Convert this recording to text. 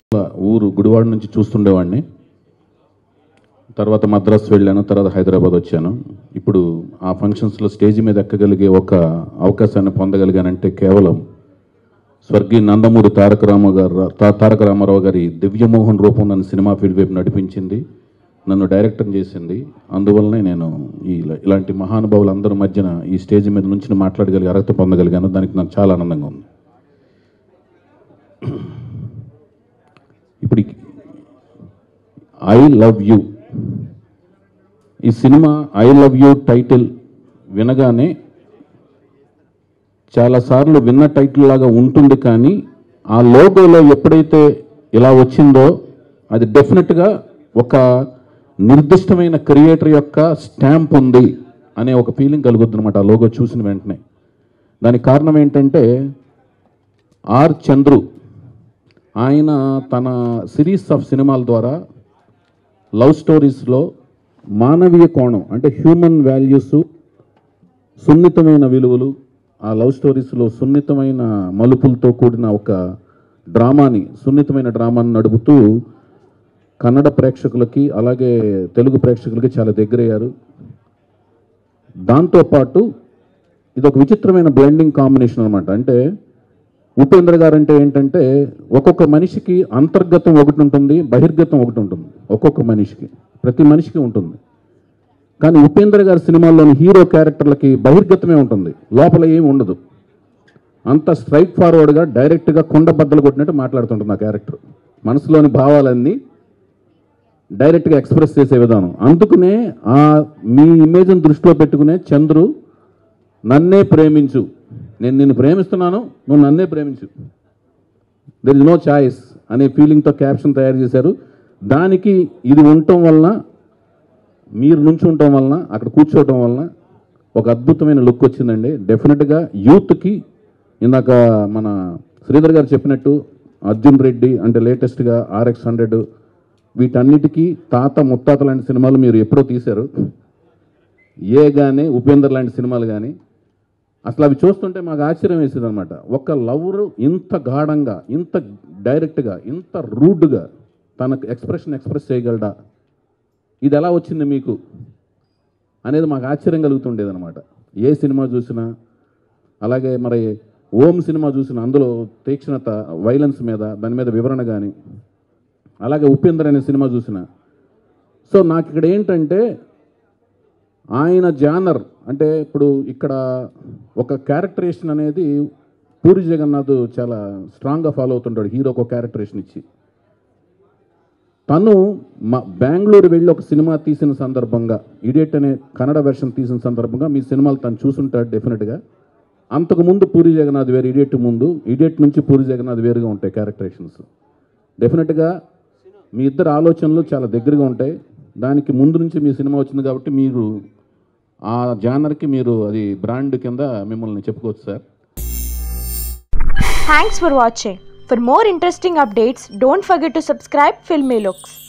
ఊరు గుడివాడ నుంచి చూస్తుండేవాడిని తర్వాత మద్రాస్ వెళ్ళాను తర్వాత హైదరాబాద్ వచ్చాను ఇప్పుడు ఆ ఫంక్షన్స్లో స్టేజ్ మీద ఎక్కగలిగే ఒక అవకాశాన్ని పొందగలిగానంటే కేవలం స్వర్గీయ నందమూరి తారక రామ గారు తా- తారక రామారావు గారి దివ్యమోహన్ రూపం నన్ను సినిమా ఫీల్డ్ వైపు నడిపించింది నన్ను డైరెక్టర్ చేసింది అందువల్లనే నేను ఈ ఇలాంటి మహానుభావులు అందరి మధ్యన ఈ స్టేజ్ మీద నుంచి మాట్లాడగలిగి అర్హత పొందగలిగాను దానికి నాకు చాలా ఆనందంగా ఉంది ఇప్పుడు ఐ లవ్ యూ ఈ cinema I love you title వినగానే చాలాసార్లు విన్న టైటిల్ లాగా ఉంటుంది కానీ ఆ లోగోలో ఎప్పుడైతే ఇలా వచ్చిందో అది డెఫినెట్గా ఒక నిర్దిష్టమైన క్రియేటర్ యొక్క స్టాంప్ ఉంది అనే ఒక ఫీలింగ్ కలుగుద్ది అనమాట ఆ లోగో చూసిన వెంటనే దానికి కారణం ఏంటంటే ఆర్ చంద్రు ఆయన తన సిరీస్ ఆఫ్ సినిమాల ద్వారా లవ్ స్టోరీస్లో మానవీయ కోణం అంటే హ్యూమన్ వాల్యూస్ సున్నితమైన విలువలు ఆ లవ్ స్టోరీస్లో సున్నితమైన మలుపులతో కూడిన ఒక డ్రామాని సున్నితమైన డ్రామాని నడుపుతూ కన్నడ ప్రేక్షకులకి అలాగే తెలుగు ప్రేక్షకులకి చాలా దగ్గరయ్యారు దాంతోపాటు ఇది ఒక విచిత్రమైన బ్లెండింగ్ కాంబినేషన్ అనమాట అంటే ఉపేంద్ర గారు అంటే ఏంటంటే ఒక్కొక్క మనిషికి అంతర్గతం ఒకటి ఉంటుంది బహిర్గతం ఒకటి ఉంటుంది ఒక్కొక్క మనిషికి ప్రతి మనిషికి ఉంటుంది కానీ ఉపేంద్ర గారి సినిమాల్లోని హీరో క్యారెక్టర్లకి బహిర్గతమే ఉంటుంది లోపల ఏమి ఉండదు అంత స్ట్రైట్ ఫార్వర్డ్గా డైరెక్ట్గా కొండ బద్దలు కొట్టినట్టు మాట్లాడుతుంటుంది ఆ క్యారెక్టర్ మనసులోని భావాలన్నీ డైరెక్ట్గా ఎక్స్ప్రెస్ చేసే విధానం అందుకనే ఆ మీ ఇమేజ్ని దృష్టిలో పెట్టుకునే చంద్రు నన్నే ప్రేమించు నేను నిన్ను ప్రేమిస్తున్నాను నువ్వు నన్నే ప్రేమించు దెర్ ఇస్ నో చాయిస్ అనే ఫీలింగ్తో క్యాప్షన్ తయారు చేశారు దానికి ఇది ఉండటం వలన మీరు నుంచి ఉండటం వలన అక్కడ కూర్చోవటం వలన ఒక అద్భుతమైన లుక్ వచ్చిందండి డెఫినెట్గా యూత్కి ఇందాక మన శ్రీధర్ గారు చెప్పినట్టు అర్జున్ రెడ్డి అంటే లేటెస్ట్గా ఆర్ఎక్స్ హండ్రెడ్ వీటన్నిటికీ తాత ముత్తాత లాంటి సినిమాలు మీరు ఎప్పుడో తీశారు ఏ కానీ ఉపేందర్ లాంటి సినిమాలు కానీ అసలు అవి చూస్తుంటే మాకు ఆశ్చర్యం వేసేది అనమాట ఒక లవరు ఇంత గాఢంగా ఇంత డైరెక్ట్గా ఇంత రూడ్గా తన ఎక్స్ప్రెషన్ ఎక్స్ప్రెస్ చేయగలడా ఇది ఎలా వచ్చింది మీకు అనేది మాకు ఆశ్చర్యం కలుగుతుండేది అనమాట ఏ సినిమా చూసినా అలాగే మరి ఓం సినిమా చూసిన అందులో తీక్షణత వైలెన్స్ మీద దాని మీద వివరణ కానీ అలాగే ఉపేందర్ అనే సినిమా చూసిన సో నాకు ఇక్కడ ఏంటంటే ఆయన జానర్ అంటే ఇప్పుడు ఇక్కడ ఒక క్యారెక్టరేషన్ అనేది పూరి జగన్నాథ్ చాలా స్ట్రాంగ్గా ఫాలో అవుతుంటాడు హీరోకి ఒక క్యారెక్టరేషన్ ఇచ్చి తను మా బెంగళూరు వెళ్ళి ఒక సినిమా తీసిన సందర్భంగా ఇడియట్ అనే కన్నడ వెర్షన్ తీసిన సందర్భంగా మీ సినిమాలు తను చూసుంటాడు డెఫినెట్గా అంతకుముందు పూరి జగన్నాథ్ వేరు ఇడియట్ ముందు ఇడియట్ నుంచి పూరి జగన్నాథ్ వేరుగా ఉంటాయి క్యారెక్టరేషన్స్ డెఫినెట్గా మీ ఇద్దరు ఆలోచనలు చాలా దగ్గరగా ఉంటాయి దానికి ముందు నుంచి మీ సినిమా వచ్చింది కాబట్టి మీరు ఆ జానర్కి మీరు అది బ్రాండ్ కింద మిమ్మల్ని చెప్పుకోవచ్చు sir Thanks for watching. For more interesting updates, don't forget to subscribe Filmy Looks.